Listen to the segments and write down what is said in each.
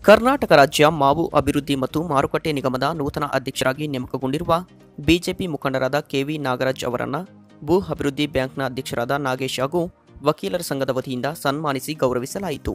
ಕರ್ನಾಟಕ ರಾಜ್ಯ ಮಾವು ಅಭಿವೃದ್ಧಿ ಮತ್ತು ಮಾರುಕಟ್ಟೆ ನಿಗಮದ ನೂತನ ಅಧ್ಯಕ್ಷರಾಗಿ ನೇಮಕಗೊಂಡಿರುವ ಬಿಜೆಪಿ ಮುಖಂಡರಾದ ಕೆವಿ ನಾಗರಾಜ್ ಅವರನ್ನ ಭೂ ಅಭಿವೃದ್ಧಿ ಬ್ಯಾಂಕ್ನ ಅಧ್ಯಕ್ಷರಾದ ನಾಗೇಶ್ ಹಾಗೂ ವಕೀಲರ ಸಂಘದ ವತಿಯಿಂದ ಸನ್ಮಾನಿಸಿ ಗೌರವಿಸಲಾಯಿತು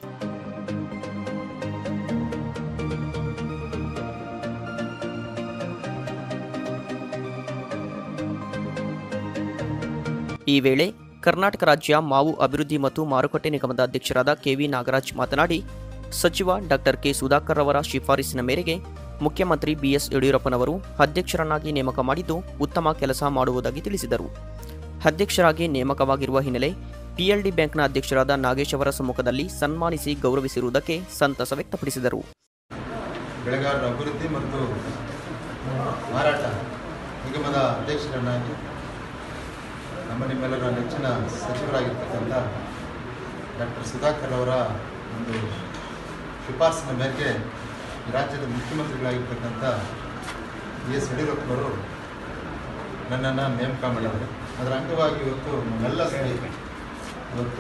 ಈ ವೇಳೆ ಕರ್ನಾಟಕ ರಾಜ್ಯ ಮಾವು ಅಭಿವೃದ್ಧಿ ಮತ್ತು ಮಾರುಕಟ್ಟೆ ನಿಗಮದ ಅಧ್ಯಕ್ಷರಾದ ಕೆವಿ ನಾಗರಾಜ್ ಮಾತನಾಡಿ ಸಚಿವ ಡಾಕ್ಟರ್ ಕೆ ಸುಧಾಕರ್ ಅವರ ಶಿಫಾರಸಿನ ಮೇರೆಗೆ ಮುಖ್ಯಮಂತ್ರಿ ಬಿಎಸ್ ಯಡಿಯೂರಪ್ಪನವರು ಅಧ್ಯಕ್ಷರನ್ನಾಗಿ ನೇಮಕ ಮಾಡಿದ್ದು ಉತ್ತಮ ಕೆಲಸ ಮಾಡುವುದಾಗಿ ತಿಳಿಸಿದರು ಅಧ್ಯಕ್ಷರಾಗಿ ನೇಮಕವಾಗಿರುವ ಹಿನ್ನೆಲೆ ಪಿಎಲ್ಡಿ ಬ್ಯಾಂಕ್ನ ಅಧ್ಯಕ್ಷರಾದ ನಾಗೇಶ್ ಅವರ ಸಮ್ಮುಖದಲ್ಲಿ ಸನ್ಮಾನಿಸಿ ಗೌರವಿಸಿರುವುದಕ್ಕೆ ಸಂತಸ ವ್ಯಕ್ತಪಡಿಸಿದರು ಬೆಳೆಗಾರರ ಅಭಿವೃದ್ಧಿ ಮತ್ತು ಮಾರಾಟ ನಿಗಮದ ಅಧ್ಯಕ್ಷರನ್ನಾಗಿ ನಮ್ಮ ನಿಮ್ಮೆಲ್ಲರ ನೆಚ್ಚಿನ ಸಚಿವರಾಗಿರ್ತಕ್ಕಂಥ ಡಾಕ್ಟರ್ ಸುಧಾಕರ್ ಅವರ ಒಂದು ಶಿಫಾರಸಿನ ಮೇರೆಗೆ ಈ ರಾಜ್ಯದ ಮುಖ್ಯಮಂತ್ರಿಗಳಾಗಿರ್ತಕ್ಕಂಥ ಬಿ ಎಸ್ ಯಡಿಯೂರಪ್ಪನವರು ನನ್ನನ್ನು ನೇಮಕ ಮಾಡಿದ್ದಾರೆ ಅದರ ಅಂಗವಾಗಿ ಇವತ್ತು ನಮ್ಮೆಲ್ಲ ಸೇರಿ ಇವತ್ತು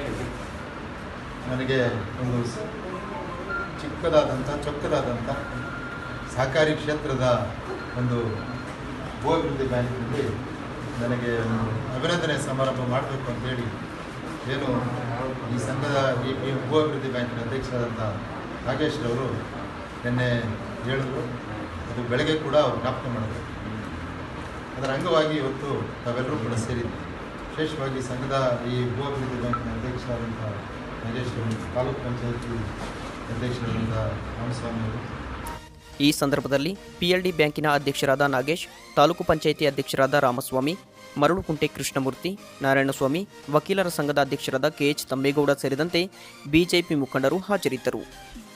ನನಗೆ ಒಂದು ಸ- ಚಿಕ್ಕದಾದಂಥ ಚೊಕ್ಕದಾದಂಥ ಸಹಕಾರಿ ಕ್ಷೇತ್ರದ ಒಂದು ಭೂ ಅಭಿವೃದ್ಧಿ ಬ್ಯಾಂಕಿನಲ್ಲಿ ನನಗೆ ಒಂದು ಅಭಿನಂದನೆ ಸಮಾರಂಭ ಮಾಡಬೇಕು ಅಂತೇಳಿ ಏನು ಈ ಸಂಘದ ಈ ಈ ಭೂ ಅಭಿವೃದ್ಧಿ ಬ್ಯಾಂಕಿನ ಅಧ್ಯಕ್ಷರಾದಂಥ ನಾಗೇಶ್ರವರು ನಿನ್ನೆ ಹೇಳಿದ್ರು ಅದು ಬೆಳಗ್ಗೆ ಕೂಡ ಅವ್ರು ಜ್ಞಾಪಕ ಮಾಡಿದ್ರು ಅದರ ಅಂಗವಾಗಿ ಇವತ್ತು ತಾವೆಲ್ಲರೂ ಕೂಡ ಸೇರಿದ್ವಿ ವಿಶೇಷವಾಗಿ ಸಂಘದ ಈ ಭೂ ಅಭಿವೃದ್ಧಿ ಬ್ಯಾಂಕಿನ ಅಧ್ಯಕ್ಷರಾದಂಥ ನಾಗೇಶ್ ಅವರು ತಾಲೂಕು ಪಂಚಾಯತಿ ಅಧ್ಯಕ್ಷರಾದಂಥ ರಾಮಸ್ವಾಮಿ ಅವರು ಈ ಸಂದರ್ಭದಲ್ಲಿ ಪಿಎಲ್ಡಿ ಬ್ಯಾಂಕಿನ ಅಧ್ಯಕ್ಷರಾದ ನಾಗೇಶ್ ತಾಲೂಕು ಪಂಚಾಯಿತಿ ಅಧ್ಯಕ್ಷರಾದ ರಾಮಸ್ವಾಮಿ ಮರಳುಕುಂಟೆ ಕೃಷ್ಣಮೂರ್ತಿ ನಾರಾಯಣಸ್ವಾಮಿ ವಕೀಲರ ಸಂಘದ ಅಧ್ಯಕ್ಷರಾದ ಕೆಎಚ್ ತಂಬೇಗೌಡ ಸೇರಿದಂತೆ ಬಿಜೆಪಿ ಮುಖಂಡರು ಹಾಜರಿದ್ದರು